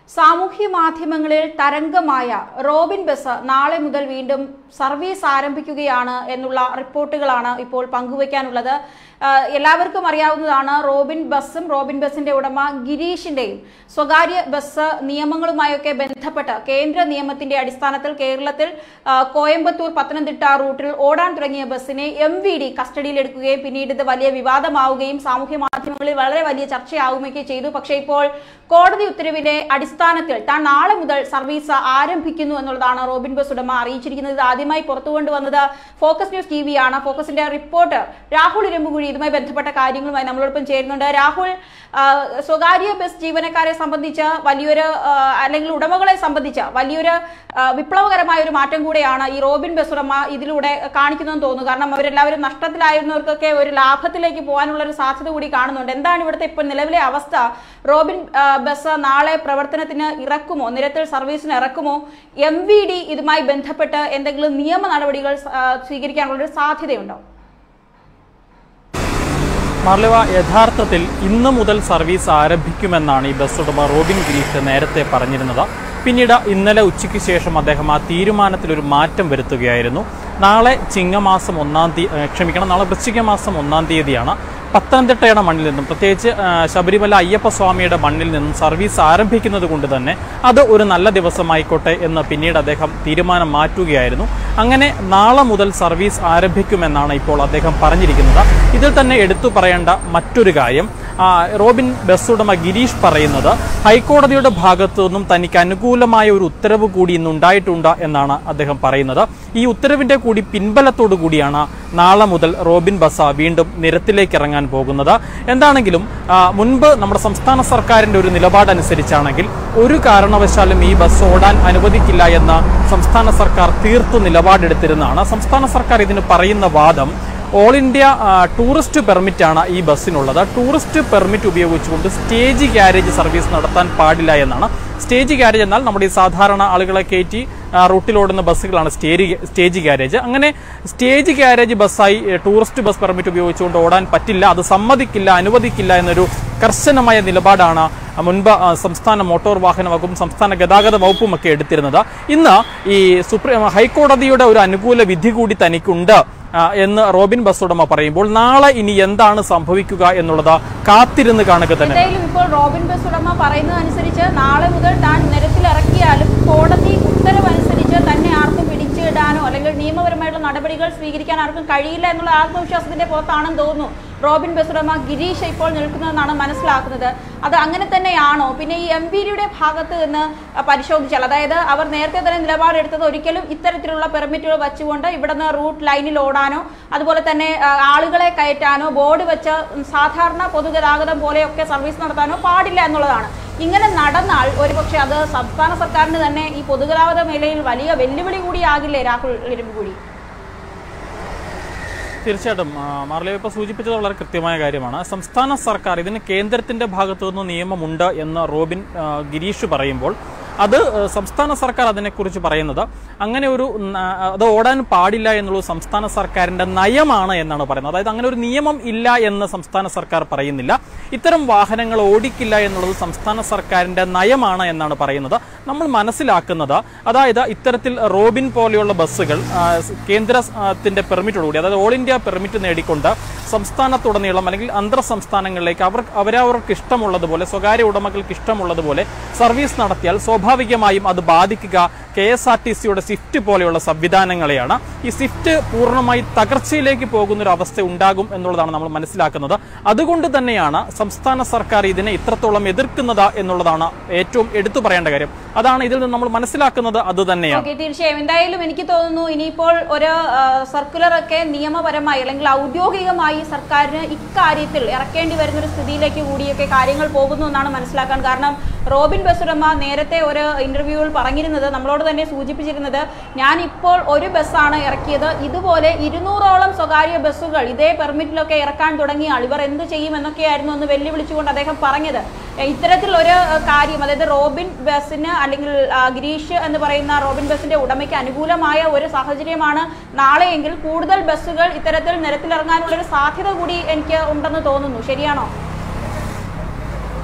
സാമൂഹ്യ മാധ്യമങ്ങളിൽ തരംഗമായ Robin bus നാളെ മുതൽ വീണ്ടും സർവീസ് ആരംഭിക്കുകയാണ് എന്നുള്ള റിപ്പോർട്ടുകളാണ് ഇപ്പോൾ പങ്കുവയ്ക്കാനുള്ളത് ആഹ് എല്ലാവർക്കും അറിയാവുന്നതാണ് റോബിൻ ബസ്സും റോബിൻ ബസിന്റെ ഉടമ ഗിരീഷിന്റെയും സ്വകാര്യ ബസ് നിയമങ്ങളുമായൊക്കെ ബന്ധപ്പെട്ട് കേന്ദ്ര നിയമത്തിന്റെ അടിസ്ഥാനത്തിൽ കേരളത്തിൽ ആഹ് കോയമ്പത്തൂർ പത്തനംതിട്ട റൂട്ടിൽ ഓടാൻ തുടങ്ങിയ ബസ്സിനെ എം വി ഡി കസ്റ്റഡിയിലെടുക്കുകയും പിന്നീട് ഇത് വലിയ വിവാദമാവുകയും സാമൂഹ്യ മാധ്യമങ്ങളിൽ വളരെ വലിയ ചർച്ചയാവുകയൊക്കെ ചെയ്തു പക്ഷേ ഇപ്പോൾ കോടതി ഉത്തരവിന്റെ അടിസ്ഥാനത്തിൽ താൻ നാളെ മുതൽ സർവീസ് ആരംഭിക്കുന്നു എന്നുള്ളതാണ് റോബിൻ ബസ് ഉടമ അറിയിച്ചിരിക്കുന്നത് ഇത് ആദ്യമായി പുറത്തു കൊണ്ടുവന്നത് ഫോക്കസ് ന്യൂസ് ടി ആണ് ഫോക്കസിന്റെ റിപ്പോർട്ടർ രാഹുൽ ഇരമ്പുകുഴി ഇതുമായി ബന്ധപ്പെട്ട കാര്യങ്ങളുമായി നമ്മളോടൊപ്പം ചേരുന്നുണ്ട് രാഹുൽ ആ, സ്വകാര്യ ബസ് ജീവനക്കാരെ സംബന്ധിച്ച് വലിയൊരു ആ, അല്ലെങ്കിൽ ഉടമകളെ സംബന്ധിച്ച് വലിയൊരു ആ, വിപ്ലവകരമായ ഒരു മാറ്റം കൂടെയാണ് ഈ റോബിൻ ബസ് ഉടമ ഇതിലൂടെ കാണിക്കുന്നതെന്ന് തോന്നുന്നു കാരണം അവരെല്ലാവരും നഷ്ടത്തിലായിരുന്നവർക്കൊക്കെ ഒരു ലാഭത്തിലേക്ക് പോകാനുള്ള ഒരു സാധ്യത കൂടി കാണുന്നുണ്ട് എന്താണ് ഇവിടുത്തെ ഇപ്പോൾ നിലവിലെ അവസ്ഥ റോബിൻ ആ, ബസ് നാളെ പ്രവർത്തനത്തിന് ഇറക്കുമോ നിരത്തിൽ സർവീസിന് ഇറക്കുമോ എം വി ഡി ഇതുമായി ബന്ധപ്പെട്ട് എന്തെങ്കിലും നിയമ നടപടികൾ ആ, സ്വീകരിക്കാനുള്ള ഒരു സാധ്യതയുണ്ടോ മാർലവ യഥാർത്ഥത്തിൽ ഇന്ന് മുതൽ സർവീസ് ആരംഭിക്കുമെന്നാണ് ഈ ബസ് ഉടമ റോബിൻ ഗിരീഷ് നേരത്തെ പറഞ്ഞിരുന്നത് പിന്നീട് ഇന്നലെ ഉച്ചയ്ക്ക് ശേഷം അദ്ദേഹം ആ തീരുമാനത്തിൽ ഒരു മാറ്റം വരുത്തുകയായിരുന്നു നാളെ ചിങ്ങമാസം ഒന്നാം തീയതി ക്ഷമിക്കണം നാളെ വൃശ്ചിക മാസം ഒന്നാം തീയതിയാണ് പത്തനംതിട്ടയുടെ മണ്ണിൽ നിന്നും പ്രത്യേകിച്ച് ആ, ശബരിമല അയ്യപ്പസ്വാമിയുടെ മണ്ണിൽ നിന്നും സർവീസ് ആരംഭിക്കുന്നത് കൊണ്ട് തന്നെ അത് ഒരു നല്ല ദിവസമായിക്കോട്ടെ എന്ന് പിന്നീട് അദ്ദേഹം തീരുമാനം മാറ്റുകയായിരുന്നു അങ്ങനെ നാളെ മുതൽ സർവീസ് ആരംഭിക്കുമെന്നാണ് ഇപ്പോൾ അദ്ദേഹം പറഞ്ഞിരിക്കുന്നത് ഇതിൽ തന്നെ എടുത്തു പറയേണ്ട മറ്റൊരു കാര്യം ആ, റോബിൻ ബസ് ഉടമ ഗിരീഷ് പറയുന്നത് ഹൈക്കോടതിയുടെ ഭാഗത്തു നിന്നും തനിക്ക് അനുകൂലമായ ഒരു ഉത്തരവ് കൂടി ഇന്ന് ഉണ്ടായിട്ടുണ്ട് എന്നാണ് അദ്ദേഹം പറയുന്നത് ഈ ഉത്തരവിന്റെ കൂടി പിൻബലത്തോടു കൂടിയാണ് നാളെ മുതൽ റോബിൻ ബസ വീണ്ടും നിരത്തിലേക്ക് ഇറങ്ങാൻ പോകുന്നത് എന്താണെങ്കിലും ആ, മുൻപ് നമ്മുടെ സംസ്ഥാന സർക്കാരിന്റെ ഒരു നിലപാടനുസരിച്ചാണെങ്കിൽ ഒരു കാരണവശാലും ഈ ബസ് ഓടാൻ അനുവദിക്കില്ല എന്ന സംസ്ഥാന സർക്കാർ തീർത്തു നിലപാടെടുത്തിരുന്നതാണ് സംസ്ഥാന സർക്കാർ ഇതിന് പറയുന്ന വാദം ഓൾ ഇന്ത്യ ആ, ടൂറിസ്റ്റ് പെർമിറ്റ് ആണ് ഈ ബസ്സിനുള്ളത് ടൂറിസ്റ്റ് പെർമിറ്റ് ഉപയോഗിച്ചുകൊണ്ട് സ്റ്റേജ് ഗ്യാരേജ് സർവീസ് നടത്താൻ പാടില്ല എന്നാണ് സ്റ്റേജ് ഗ്യാരേജ് എന്നാൽ നമ്മുടെ ഈ സാധാരണ ആളുകളെ കയറ്റി ആ, റൂട്ടിലോടുന്ന ബസ്സുകളാണ് സ്റ്റേജ് സ്റ്റേജ് ഗ്യാരേജ് അങ്ങനെ സ്റ്റേജ് ഗ്യാരേജ് ബസ്സായി ഏ, ടൂറിസ്റ്റ് ബസ് പെർമിറ്റ് ഉപയോഗിച്ചുകൊണ്ട് ഓടാൻ പറ്റില്ല അത് സമ്മതിക്കില്ല അനുവദിക്കില്ല എന്നൊരു കർശനമായ നിലപാടാണ് മുൻപ് ആ, സംസ്ഥാന മോട്ടോർ വാഹന വകുപ്പും സംസ്ഥാന ഗതാഗത വകുപ്പും ഒക്കെ എടുത്തിരുന്നത് ഇന്ന് ഈ സുപ്രീം ഹൈക്കോടതിയുടെ ഒരു അനുകൂല വിധി കൂടി തനിക്കുണ്ട് ആ, എന്ന് റോബിൻ ബസ് ഉടമ പറയുമ്പോൾ നാളെ ഇനി എന്താണ് സംഭവിക്കുക എന്നുള്ളത് കാത്തിരുന്ന് കാണുക തന്നെ എന്തായാലും ഇപ്പോൾ റോബിൻ ബസ് ഉടമ പറയുന്നതനുസരിച്ച് നാളെ മുതൽ താൻ നിരത്തിലിറക്കിയാലും കോടതി ഉത്തരവനുസരിച്ച് തന്നെ ആർക്കും പിടിച്ചിടാനോ അല്ലെങ്കിൽ നിയമപരമായിട്ടുള്ള നടപടികൾ സ്വീകരിക്കാൻ ആർക്കും കഴിയില്ല എന്നുള്ള ആത്മവിശ്വാസത്തിന്റെ പുറത്താണെന്ന് തോന്നുന്നു റോബിൻ ബസ് ഉടമ ഗിരീഷ് ഇപ്പോൾ നിൽക്കുന്നതെന്നാണ് മനസ്സിലാക്കുന്നത് അത് അങ്ങനെ തന്നെയാണോ പിന്നെ ഈ എം പി ഡിയുടെ ഭാഗത്ത് നിന്ന് പരിശോധിച്ചാൽ അതായത് അവർ നേരത്തെ തന്നെ നിലപാടെടുത്തത് ഒരിക്കലും ഇത്തരത്തിലുള്ള പെർമിറ്റുകൾ വെച്ചുകൊണ്ട് ഇവിടുന്ന് റൂട്ട് ലൈനിൽ ഓടാനോ അതുപോലെ തന്നെ ആ, ആളുകളെ കയറ്റാനോ ബോർഡ് വെച്ച് സാധാരണ പൊതുഗതാഗതം പോലെയൊക്കെ സർവീസ് നടത്താനോ പാടില്ല എന്നുള്ളതാണ് ഇങ്ങനെ നടന്നാൽ ഒരുപക്ഷെ അത് സംസ്ഥാന സർക്കാരിന് തന്നെ ഈ പൊതുഗതാഗത മേഖലയിൽ വലിയ വെല്ലുവിളി കൂടിയാകില്ലേ രാഹുൽ കൂടി തീർച്ചയായിട്ടും ആ, മാർലേ ഇപ്പോൾ സൂചിപ്പിച്ചത് വളരെ കൃത്യമായ കാര്യമാണ് സംസ്ഥാന സർക്കാർ ഇതിന് കേന്ദ്രത്തിന്റെ ഭാഗത്തു നിന്ന് നിയമമുണ്ട് എന്ന് റോബിൻ ആ, ഗിരീഷ് പറയുമ്പോൾ അത് ആ, സംസ്ഥാന സർക്കാർ അതിനെക്കുറിച്ച് പറയുന്നത് അങ്ങനെ ഒരു ന- അത് ഓടാൻ പാടില്ല എന്നുള്ളത് സംസ്ഥാന സർക്കാരിന്റെ നയമാണ് എന്നാണ് പറയുന്നത് അതായത് അങ്ങനെ ഒരു നിയമം ഇല്ല എന്ന് സംസ്ഥാന സർക്കാർ പറയുന്നില്ല ഇത്തരം വാഹനങ്ങൾ ഓടിക്കില്ല എന്നുള്ളത് സംസ്ഥാന സർക്കാരിന്റെ നയമാണ് എന്നാണ് പറയുന്നത് നമ്മൾ മനസ്സിലാക്കുന്നത് അതായത് ഇത്തരത്തിൽ റോബിൻ പോലെയുള്ള ബസ്സുകൾ ആ, സ് കേന്ദ്രത്തിന്റെ പെർമിറ്റോടുകൂടി അതായത് ഓൾ ഇന്ത്യ പെർമിറ്റ് നേടിക്കൊണ്ട് സംസ്ഥാനത്തുടനീളം അല്ലെങ്കിൽ അന്തർ സംസ്ഥാനങ്ങളിലേക്ക് അവർ അവരവർക്ക് ഇഷ്ടമുള്ളതുപോലെ സ്വകാര്യ ഉടമകൾക്ക് ഇഷ്ടമുള്ളതുപോലെ സർവീസ് നടത്തിയാൽ സ്വാഭാവികമായും അത് ബാധിക്കുക കെ എസ് ആർ ടി സിയുടെ സ്വിഫ്റ്റ് പോലെയുള്ള സംവിധാനങ്ങളെയാണ് ഈ സ്വിഫ്റ്റ് പൂർണ്ണമായി തകർച്ചയിലേക്ക് പോകുന്ന ഒരു അവസ്ഥ ഉണ്ടാകും എന്നുള്ളതാണ് നമ്മൾ മനസ്സിലാക്കുന്നത് അതുകൊണ്ട് തന്നെയാണ് സംസ്ഥാന സർക്കാർ ഇതിനെ ഇത്രത്തോളം എതിർക്കുന്നത് എന്നുള്ളതാണ് ഏറ്റവും എടുത്തു പറയേണ്ട കാര്യം അതാണ് ഇതിൽ നിന്ന് നമ്മൾ മനസ്സിലാക്കുന്നത് അത് തന്നെയാണ് ഓക്കെ തീർച്ചയായും എന്തായാലും എനിക്ക് തോന്നുന്നു ഇനിയിപ്പോൾ ഒരു സർക്കുലർ ഒക്കെ നിയമപരമായി അല്ലെങ്കിൽ ഔദ്യോഗികമായി സർക്കാരിന് ഇക്കാര്യത്തിൽ ഇറക്കേണ്ടി വരുന്ന ഒരു സ്ഥിതിയിലേക്ക് കൂടിയൊക്കെ കാര്യങ്ങൾ പോകുന്നു എന്നാണ് മനസ്സിലാക്കാൻ കാരണം റോബിൻ ബസുരമ്മ നേരത്തെ ഒരു ഇന്റർവ്യൂവിൽ പറഞ്ഞിരുന്നത് നമ്മളോട് തന്നെ സൂചിപ്പിച്ചിരുന്നത് ഞാൻ ഇപ്പോൾ ഒരു ബസ്സാണ് ഇറക്കിയത് ഇതുപോലെ ഇരുന്നൂറോളം സ്വകാര്യ ബസ്സുകൾ ഇതേ പെർമിറ്റിലൊക്കെ ഇറക്കാൻ തുടങ്ങിയാൽ ഇവർ എന്ത് ചെയ്യും എന്നൊക്കെയായിരുന്നു ഒന്ന് വെല്ലുവിളിച്ചുകൊണ്ട് അദ്ദേഹം പറഞ്ഞത് എ, ഇത്തരത്തിലൊരു ഏഹ്, കാര്യം അതായത് റോബിൻ ബസിന് അല്ലെങ്കിൽ ആ, ഗിരീഷ് എന്ന് പറയുന്ന റോബിൻ ബസിന്റെ ഉടമയ്ക്ക് അനുകൂലമായ ഒരു സാഹചര്യമാണ് നാളെയെങ്കിൽ കൂടുതൽ ബസ്സുകൾ ഇത്തരത്തിൽ നിരത്തിലിറങ്ങാനുള്ള ഒരു സാധ്യത കൂടി എനിക്ക് ഉണ്ടെന്ന് തോന്നുന്നു ശരിയാണോ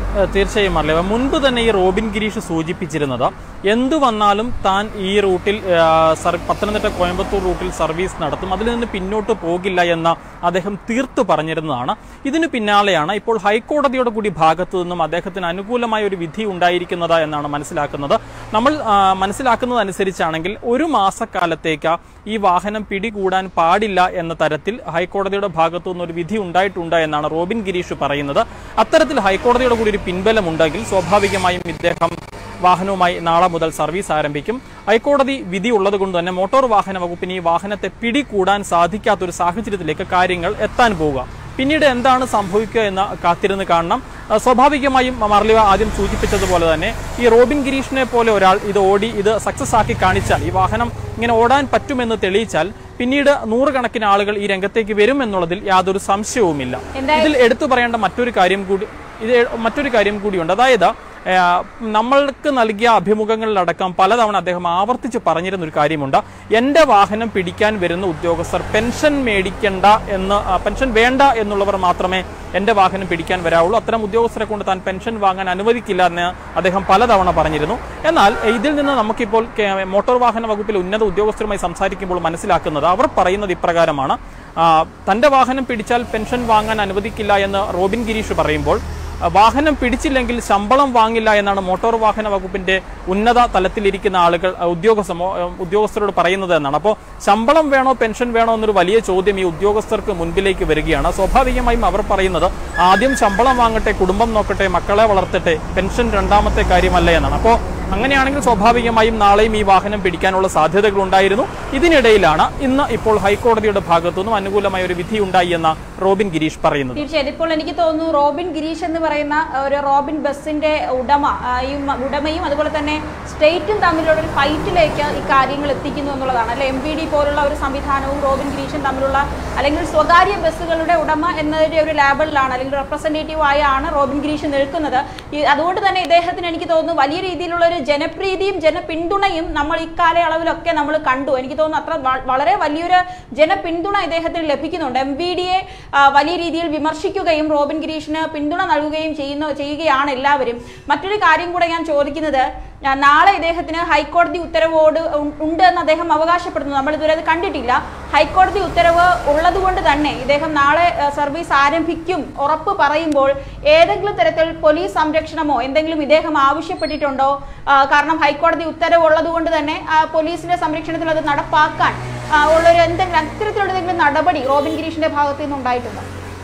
ഏഹ് തീർച്ചയായും അറിയാം മുൻപ് തന്നെ ഈ റോബിൻ ഗിരീഷ് സൂചിപ്പിച്ചിരുന്നത് എന്തു വന്നാലും താൻ ഈ റൂട്ടിൽ ഏഹ്, സർ- പത്തനംതിട്ട കോയമ്പത്തൂർ റൂട്ടിൽ സർവീസ് നടത്തും അതിൽ നിന്ന് പിന്നോട്ട് പോകില്ല എന്ന് അദ്ദേഹം തീർത്തു പറഞ്ഞിരുന്നതാണ് ഇതിന് പിന്നാലെയാണ് ഇപ്പോൾ ഹൈക്കോടതിയുടെ കൂടി ഭാഗത്തു നിന്നും അദ്ദേഹത്തിന് അനുകൂലമായ ഒരു വിധി ഉണ്ടായിരിക്കുന്നത് എന്നാണ് മനസ്സിലാക്കുന്നത് നമ്മൾ ആ, മനസ്സിലാക്കുന്നതനുസരിച്ചാണെങ്കിൽ ഒരു മാസക്കാലത്തേക്ക് ഈ വാഹനം പിടികൂടാൻ പാടില്ല എന്ന തരത്തിൽ ഹൈക്കോടതിയുടെ ഭാഗത്തു നിന്ന് ഒരു വിധി ഉണ്ടായിട്ടുണ്ട് എന്നാണ് റോബിൻ ഗിരീഷ് പറയുന്നത് അത്തരത്തിൽ ഹൈക്കോടതിയുടെ കൂടി ഒരു പിൻബലമുണ്ടെങ്കിൽ സ്വാഭാവികമായും ഇദ്ദേഹം വാഹനവുമായി നാളെ മുതൽ സർവീസ് ആരംഭിക്കും ഹൈക്കോടതി വിധി ഉള്ളതുകൊണ്ട് തന്നെ മോട്ടോർ വാഹന വകുപ്പിന് ഈ വാഹനത്തെ പിടികൂടാൻ സാധിക്കാത്തൊരു സാഹചര്യത്തിലേക്ക് കാര്യങ്ങൾ എത്താൻ പോവുക പിന്നീട് എന്താണ് സംഭവിക്കുക എന്ന് കാത്തിരുന്ന് കാണണം ആ, സ്വാഭാവികമായും മർലിവ ആദ്യം സൂചിപ്പിച്ചതുപോലെ തന്നെ ഈ റോബിൻ ഗിരീഷിനെ പോലെ ഒരാൾ ഇത് ഓടി ഇത് സക്സസ് ആക്കി കാണിച്ചാൽ ഈ വാഹനം ഇങ്ങനെ ഓടാൻ പറ്റുമെന്ന് തെളിയിച്ചാൽ പിന്നീട് നൂറുകണക്കിന് ആളുകൾ ഈ രംഗത്തേക്ക് വരും എന്നുള്ളതിൽ യാതൊരു സംശയവുമില്ല എന്തായാലും- ഇതിൽ എടുത്തു പറയേണ്ട മറ്റൊരു കാര്യം കൂടി ഇത് മറ്റൊരു കാര്യം കൂടിയുണ്ട് അതായത് ആ, നമ്മൾക്ക് നൽകിയ അഭിമുഖങ്ങളിലടക്കം പലതവണ അദ്ദേഹം ആവർത്തിച്ച് പറഞ്ഞിരുന്ന ഒരു കാര്യമുണ്ട് എന്റെ വാഹനം പിടിക്കാൻ വരുന്ന ഉദ്യോഗസ്ഥർ പെൻഷൻ മേടിക്കണ്ട എന്ന് ആ, പെൻഷൻ വേണ്ട എന്നുള്ളവർ മാത്രമേ എന്റെ വാഹനം പിടിക്കാൻ വരാവുള്ളൂ അത്തരം ഉദ്യോഗസ്ഥരെ കൊണ്ട് താൻ പെൻഷൻ വാങ്ങാൻ അനുവദിക്കില്ല എന്ന് അദ്ദേഹം പലതവണ പറഞ്ഞിരുന്നു എന്നാൽ ഇതിൽ നിന്ന് നമുക്കിപ്പോൾ കേ- മോട്ടോർ വാഹന വകുപ്പിൽ ഉന്നത ഉദ്യോഗസ്ഥരുമായി സംസാരിക്കുമ്പോൾ മനസ്സിലാക്കുന്നത് അവർ പറയുന്നത് ഇപ്രകാരമാണ് ആ, തന്റെ വാഹനം പിടിച്ചാൽ പെൻഷൻ വാങ്ങാൻ അനുവദിക്കില്ല എന്ന് റോബിൻ ഗിരീഷ് പറയുമ്പോൾ ആ, വാഹനം പിടിച്ചില്ലെങ്കിൽ ശമ്പളം വാങ്ങില്ല എന്നാണ് മോട്ടോർ വാഹന വകുപ്പിന്റെ ഉന്നത തലത്തിലിരിക്കുന്ന ആളുകൾ ആ, ഉദ്യോഗസ്ഥ മോ- ആ, ഉദ്യോഗസ്ഥരോട് പറയുന്നത് എന്നാണ് അപ്പോൾ ശമ്പളം വേണോ പെൻഷൻ വേണോ എന്നൊരു വലിയ ചോദ്യം ഈ ഉദ്യോഗസ്ഥർക്ക് മുൻപിലേക്ക് വരികയാണ് സ്വാഭാവികമായും അവർ പറയുന്നത് ആദ്യം ശമ്പളം വാങ്ങട്ടെ കുടുംബം നോക്കട്ടെ മക്കളെ വളർത്തട്ടെ പെൻഷൻ രണ്ടാമത്തെ കാര്യമല്ല എന്നാണ് അപ്പോൾ അങ്ങനെയാണെങ്കിൽ സ്വാഭാവികമായും നാളെയും ഈ വാഹനം പിടിക്കാനുള്ള സാധ്യതകൾ ഉണ്ടായിരുന്നു ഇതിനിടയിലാണ് ഇന്ന് ഇപ്പോൾ ഹൈക്കോടതിയുടെ ഭാഗത്തുനിന്നും അനുകൂലമായ ഒരു വിധി ഉണ്ടായി എന്ന റോബിൻ ഗിരീഷ് പറയുന്നത് തീർച്ചയായും ഇപ്പോൾ എനിക്ക് തോന്നുന്നു റോബിൻ ഗിരീഷ് എന്ന് പറയുന്ന ഒരു റോബിൻ ബസിന്റെ ഉടമ ആ, ഈ മ- ഉടമയും അതുപോലെ തന്നെ സ്റ്റേറ്റും തമ്മിലുള്ള ഒരു ഫൈറ്റിലേക്ക് ഈ കാര്യങ്ങൾ എത്തിക്കുന്നു എന്നുള്ളതാണ് അല്ലെ എം പി ഡി പോലുള്ള ഒരു സംവിധാനവും റോബിൻ ഗിരീഷും തമ്മിലുള്ള അല്ലെങ്കിൽ സ്വകാര്യ ബസ്സുകളുടെ ഉടമ എന്നതിന്റെ ഒരു ലേബലിലാണ് അല്ലെങ്കിൽ റെപ്രസെന്റേറ്റീവ് ആയാണ് റോബിൻ ഗിരീഷ് നിൽക്കുന്നത് ഈ- അതുകൊണ്ട് തന്നെ ഇദ്ദേഹത്തിന് എനിക്ക് തോന്നുന്നു വലിയ രീതിയിലുള്ള ഒരു ജനപ്രീതിയും ജനപിന്തുണയും നമ്മൾ ഇക്കാലയളവിലൊക്കെ നമ്മൾ കണ്ടു എനിക്ക് തോന്നുന്നു അത്ര വ- വളരെ വലിയൊരു ജനപിന്തുണ ഇദ്ദേഹത്തിന് ലഭിക്കുന്നുണ്ട് എം ബി ഡിയെ വലിയ രീതിയിൽ വിമർശിക്കുകയും റോബിൻ ഗിരീഷിന് പിന്തുണ നൽകുകയും ചെയ്യുന്ന ചെയ്യുകയാണ് എല്ലാവരും മറ്റൊരു കാര്യം കൂടെ ഞാൻ ചോദിക്കുന്നത് ആ, നാളെ ഇദ്ദേഹത്തിന് ഹൈക്കോടതി ഉത്തരവോട് ഉ- ഉണ്ട് എന്ന് അദ്ദേഹം അവകാശപ്പെടുന്നു നമ്മൾ ഇതുവരെ അത് കണ്ടിട്ടില്ല ഹൈക്കോടതി ഉത്തരവ് ഉള്ളതുകൊണ്ട് തന്നെ ഇദ്ദേഹം നാളെ ആ, സർവീസ് ആരംഭിക്കും ഉറപ്പ് പറയുമ്പോൾ ഏതെങ്കിലും തരത്തിൽ പോലീസ് സംരക്ഷണമോ എന്തെങ്കിലും ഇദ്ദേഹം ആവശ്യപ്പെട്ടിട്ടുണ്ടോ ആ, കാരണം ഹൈക്കോടതി ഉത്തരവ് ഉള്ളതുകൊണ്ട് തന്നെ ആ, പോലീസിന്റെ സംരക്ഷണത്തിൽ അത് നടപ്പാക്കാൻ ആ, ഉള്ളൊരു എന്തെങ്കിലും അത്തരത്തിലുള്ള എന്തെങ്കിലും നടപടി റോബിൻ ഗിരീഷിന്റെ ഭാഗത്തു നിന്ന് ഉണ്ടായിട്ടുണ്ടോ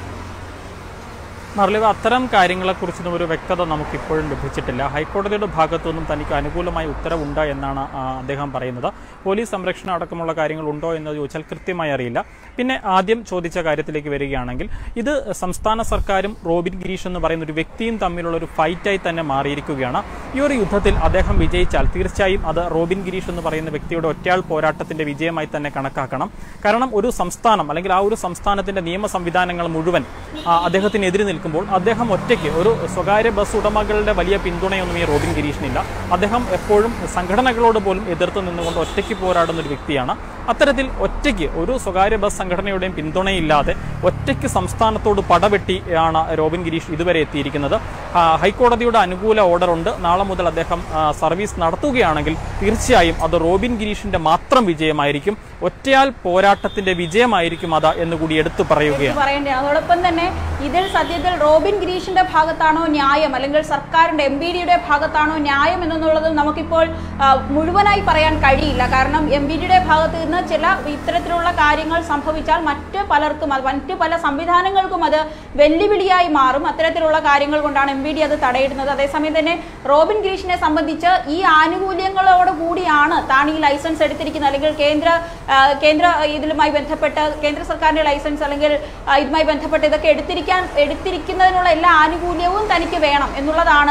മർലിവ അത്തരം കാര്യങ്ങളെക്കുറിച്ചൊന്നും ഒരു വ്യക്തത നമുക്ക് ഇപ്പോഴും ലഭിച്ചിട്ടില്ല ഹൈക്കോടതിയുടെ ഭാഗത്തു നിന്നും തനിക്ക് അനുകൂലമായ ഉത്തരവുണ്ട് എന്നാണ് ആ, അദ്ദേഹം പറയുന്നത് പോലീസ് സംരക്ഷണം അടക്കമുള്ള കാര്യങ്ങൾ ഉണ്ടോ എന്ന് ചോദിച്ചാൽ കൃത്യമായി അറിയില്ല പിന്നെ ആദ്യം ചോദിച്ച കാര്യത്തിലേക്ക് വരികയാണെങ്കിൽ ഇത് സംസ്ഥാന സർക്കാരും റോബിൻ ഗിരീഷ് എന്ന് പറയുന്ന ഒരു വ്യക്തിയും തമ്മിലുള്ള ഒരു ഫൈറ്റായി തന്നെ മാറിയിരിക്കുകയാണ് ഈ ഒരു യുദ്ധത്തിൽ അദ്ദേഹം വിജയിച്ചാൽ തീർച്ചയായും അത് റോബിൻ ഗിരീഷ് എന്ന് പറയുന്ന വ്യക്തിയുടെ ഒറ്റയാൾ പോരാട്ടത്തിന്റെ വിജയമായി തന്നെ കണക്കാക്കണം കാരണം ഒരു സംസ്ഥാനം അല്ലെങ്കിൽ ആ ഒരു സംസ്ഥാനത്തിന്റെ നിയമ സംവിധാനങ്ങൾ മുഴുവൻ ആ, അദ്ദേഹത്തിനെതിരെ നിൽക്കുമ്പോൾ അദ്ദേഹം ഒറ്റയ്ക്ക് ഒരു സ്വകാര്യ ബസ് ഉടമകളുടെ വലിയ പിന്തുണയൊന്നും ഈ റോബിൻ ഗിരീഷിനില്ല അദ്ദേഹം എപ്പോഴും സംഘടനകളോട് പോലും എതിർത്ത് നിന്നുകൊണ്ട് ഒറ്റയ്ക്ക് പോരാടുന്ന ഒരു വ്യക്തിയാണ് അത്തരത്തിൽ ഒറ്റയ്ക്ക് ഒരു സ്വകാര്യ ബസ് സംഘടനയുടെയും പിന്തുണയില്ലാതെ ഒറ്റയ്ക്ക് സംസ്ഥാനത്തോട് പടവെട്ടി ആണ് റോബിൻ ഗിരീഷ് ഇതുവരെ എത്തിയിരിക്കുന്നത് ആ, ഹൈക്കോടതിയുടെ അനുകൂല ഓർഡർ ഉണ്ട് നാളെ മുതൽ അദ്ദേഹം ആ, സർവീസ് നടത്തുകയാണെങ്കിൽ തീർച്ചയായും അത് റോബിൻ ഗിരീഷിന്റെ മാത്രം വിജയമായിരിക്കും ഒറ്റയാൽ പോരാട്ടത്തിന്റെ വിജയമായിരിക്കും അത് എന്നുകൂടി എടുത്തു പറയുകയാണ് പറയേണ്ടത് അതോടൊപ്പം തന്നെ ഇതിൽ സത്യത്തിൽ റോബിൻ ഗിരീഷിന്റെ ഭാഗത്താണോ ന്യായം അല്ലെങ്കിൽ സർക്കാരിന്റെ എം ബി ഡിയുടെ ഭാഗത്താണോ ന്യായം എന്നുള്ളത് നമുക്കിപ്പോൾ ആ, മുഴുവനായി പറയാൻ കഴിയില്ല കാരണം എം ബി ഡിയുടെ ഭാഗത്ത് നിന്ന് ചില ഇത്തരത്തിലുള്ള കാര്യങ്ങൾ സംഭവിച്ചാൽ മറ്റ് പലർക്കും അത് മറ്റ് പല സംവിധാനങ്ങൾക്കും അത് വെല്ലുവിളിയായി മാറും അത്തരത്തിലുള്ള കാര്യങ്ങൾ കൊണ്ടാണ് എം ബി ഡി അത് തടയിടുന്നത് അതേസമയം തന്നെ റോബിൻ ഗിരീഷിനെ സംബന്ധിച്ച് ഈ ആനുകൂല്യങ്ങളോട് കൂടിയാണ് താൻ ഈ ലൈസൻസ് എടുത്തിരിക്കുന്നത് അല്ലെങ്കിൽ കേന്ദ്ര ആ, കേന്ദ്ര ഇതിലുമായി ബന്ധപ്പെട്ട് കേന്ദ്ര സർക്കാരിന്റെ ലൈസൻസ് അല്ലെങ്കിൽ ആ, ഇതുമായി ബന്ധപ്പെട്ട് ഇതൊക്കെ എടുത്തിരിക്കാൻ എടുത്തിരിക്കുന്നതിനുള്ള എല്ലാ ആനുകൂല്യവും തനിക്ക് വേണം എന്നുള്ളതാണ്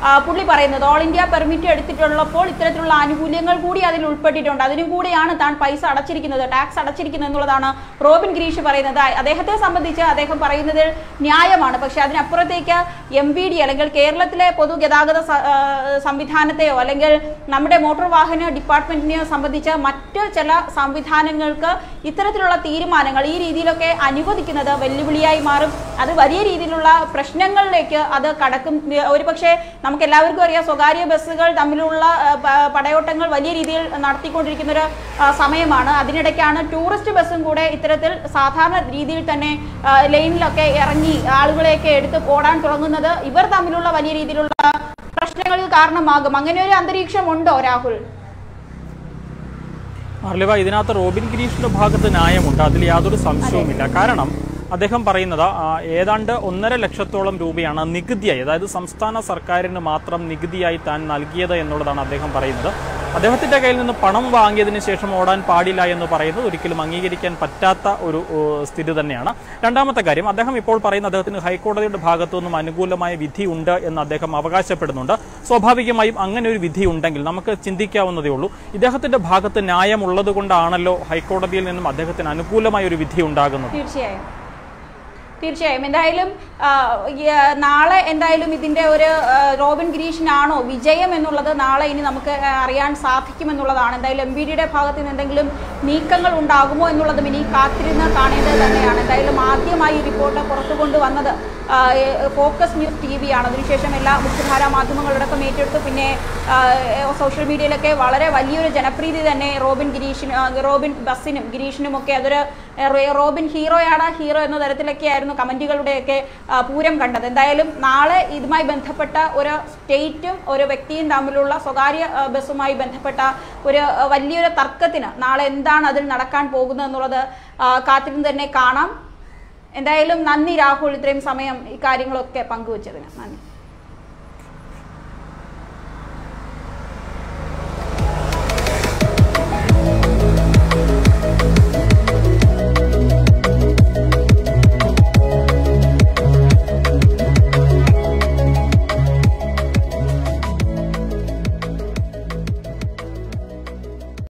ആ, പുള്ളി പറയുന്നത് ഓൾ ഇന്ത്യ പെർമിറ്റ് എടുത്തിട്ടുള്ളപ്പോൾ ഇത്തരത്തിലുള്ള ആനുകൂല്യങ്ങൾ കൂടി അതിൽ ഉൾപ്പെട്ടിട്ടുണ്ട് അതിനും കൂടിയാണ് താൻ പൈസ അടച്ചിരിക്കുന്നത് ടാക്സ് അടച്ചിരിക്കുന്നത് എന്നുള്ളതാണ് റോബിൻ ഗിരീഷ് പറയുന്നത് അദ്ദേഹത്തെ സംബന്ധിച്ച് അദ്ദേഹം പറയുന്നതിൽ ന്യായമാണ് പക്ഷെ അതിനപ്പുറത്തേക്ക് എം വി ഡി അല്ലെങ്കിൽ കേരളത്തിലെ പൊതുഗതാഗത സ- ആ, സംവിധാനത്തെയോ അല്ലെങ്കിൽ നമ്മുടെ മോട്ടോർ വാഹന ഡിപ്പാർട്ട്മെന്റിനെയോ സംബന്ധിച്ച് മറ്റ് ചില സംവിധാനങ്ങൾക്ക് ഇത്തരത്തിലുള്ള തീരുമാനങ്ങൾ ഈ രീതിയിലൊക്കെ അനുവദിക്കുന്നത് വെല്ലുവിളിയായി മാറും അത് വലിയ രീതിയിലുള്ള പ്രശ്നങ്ങളിലേക്ക് അത് കടക്കും ഒരുപക്ഷെ നമുക്ക് എല്ലാവർക്കും അറിയാം സ്വകാര്യ ബസ്സുകൾ തമ്മിലുള്ള ആ, പ- പടയോട്ടങ്ങൾ വലിയ രീതിയിൽ നടത്തിക്കൊണ്ടിരിക്കുന്ന ഒരു ആ, സമയമാണ് അതിനിടയ്ക്കാണ് ടൂറിസ്റ്റ് ബസ്സും കൂടെ ഇത്തരത്തിൽ സാധാരണ രീതിയിൽ തന്നെ ആ, ലൈനിലൊക്കെ ഇറങ്ങി ആളുകളെയൊക്കെ എടുത്ത് ഓടാൻ തുടങ്ങുന്നത് ഇവർ തമ്മിലുള്ള വലിയ രീതിയിലുള്ള പ്രശ്നങ്ങൾക്ക് കാരണമാകും അങ്ങനെ ഒരു അന്തരീക്ഷം ഉണ്ടോ രാഹുൽ അർലിവ ഇതിനകത്ത് റോബിൻ ഗിരീഷിന്റെ ഭാഗത്ത് ന്യായമുണ്ട് അതിൽ യാതൊരു സംശയവുമില്ല കാരണം അദ്ദേഹം പറയുന്നത് ആ, ഏതാണ്ട് ഒന്നര ലക്ഷത്തോളം രൂപയാണ് നികുതിയായി അതായത് സംസ്ഥാന സർക്കാരിന് മാത്രം നികുതിയായി താൻ നൽകിയത് എന്നുള്ളതാണ് അദ്ദേഹം പറയുന്നത് അദ്ദേഹത്തിന്റെ കയ്യിൽ നിന്ന് പണം വാങ്ങിയതിന് ശേഷം ഓടാൻ പാടില്ല എന്ന് പറയുന്നത് ഒരിക്കലും അംഗീകരിക്കാൻ പറ്റാത്ത ഒരു ഓ, സ്ഥിതി തന്നെയാണ് രണ്ടാമത്തെ കാര്യം അദ്ദേഹം ഇപ്പോൾ പറയുന്ന അദ്ദേഹത്തിന് ഹൈക്കോടതിയുടെ ഭാഗത്തു നിന്നും അനുകൂലമായ വിധി ഉണ്ട് എന്ന് അദ്ദേഹം അവകാശപ്പെടുന്നുണ്ട് സ്വാഭാവികമായും അങ്ങനെ ഒരു വിധി ഉണ്ടെങ്കിൽ നമുക്ക് ചിന്തിക്കാവുന്നതേ ഉള്ളൂ ഇദ്ദേഹത്തിന്റെ ഭാഗത്ത് ന്യായമുള്ളത് കൊണ്ടാണല്ലോ ഹൈക്കോടതിയിൽ നിന്നും അദ്ദേഹത്തിന് അനുകൂലമായ ഒരു വിധി ഉണ്ടാകുന്നത് തീർച്ചയായും തീർച്ചയായും എന്തായാലും ആ, ഈ, ആ, നാളെ എന്തായാലും ഇതിന്റെ ഒരു ആ, റോബിൻ ഗിരീഷിനാണോ വിജയം എന്നുള്ളത് നാളെ ഇനി നമുക്ക് ആ, അറിയാൻ സാധിക്കുമെന്നുള്ളതാണ് എന്തായാലും എം ബി ഡിയുടെ ഭാഗത്ത് നിന്ന് എന്തെങ്കിലും നീക്കങ്ങൾ ഉണ്ടാകുമോ എന്നുള്ളതും ഇനി കാത്തിരുന്ന് കാണേണ്ടത് തന്നെയാണ് എന്തായാലും ആദ്യമായി ഈ റിപ്പോർട്ട് പുറത്തു കൊണ്ടുവന്നത് ആ, ഏ, ഫോക്കസ് ന്യൂസ് ടി വി ആണ് അതിനുശേഷം എല്ലാ മുഖ്യധാരാ മാധ്യമങ്ങളടക്കം ഏറ്റെടുത്തു പിന്നെ ആ, ഏ, സോഷ്യൽ മീഡിയയിലൊക്കെ വളരെ വലിയൊരു ജനപ്രീതി തന്നെ റോബിൻ ഗിരീഷിന് ആ, റോബിൻ ബസ്സിനും ഗിരീഷിനും ഒക്കെ അതൊരു ഏ, റോ- റോബിൻ ഹീറോയാണ് ഹീറോ എന്ന തരത്തിലൊക്കെ ആയിരുന്നു കമന്റുകളുടെയൊക്കെ ആ, പൂരം കണ്ടത് എന്തായാലും നാളെ ഇതുമായി ബന്ധപ്പെട്ട ഒരു സ്റ്റേറ്റും ഒരു വ്യക്തിയും തമ്മിലുള്ള സ്വകാര്യ ആ, ബസ്സുമായി ബന്ധപ്പെട്ട ഒരു ആ, വലിയൊരു തർക്കത്തിന് നാളെ എന്താണ് അതിൽ നടക്കാൻ പോകുന്നത് എന്നുള്ളത് ആ, കാത്തിരുന്ന് തന്നെ കാണാം എന്തായാലും നന്ദി രാഹുൽ ഇത്രയും സമയം ഈ കാര്യങ്ങളൊക്കെ പങ്കുവച്ചതിന് നന്ദി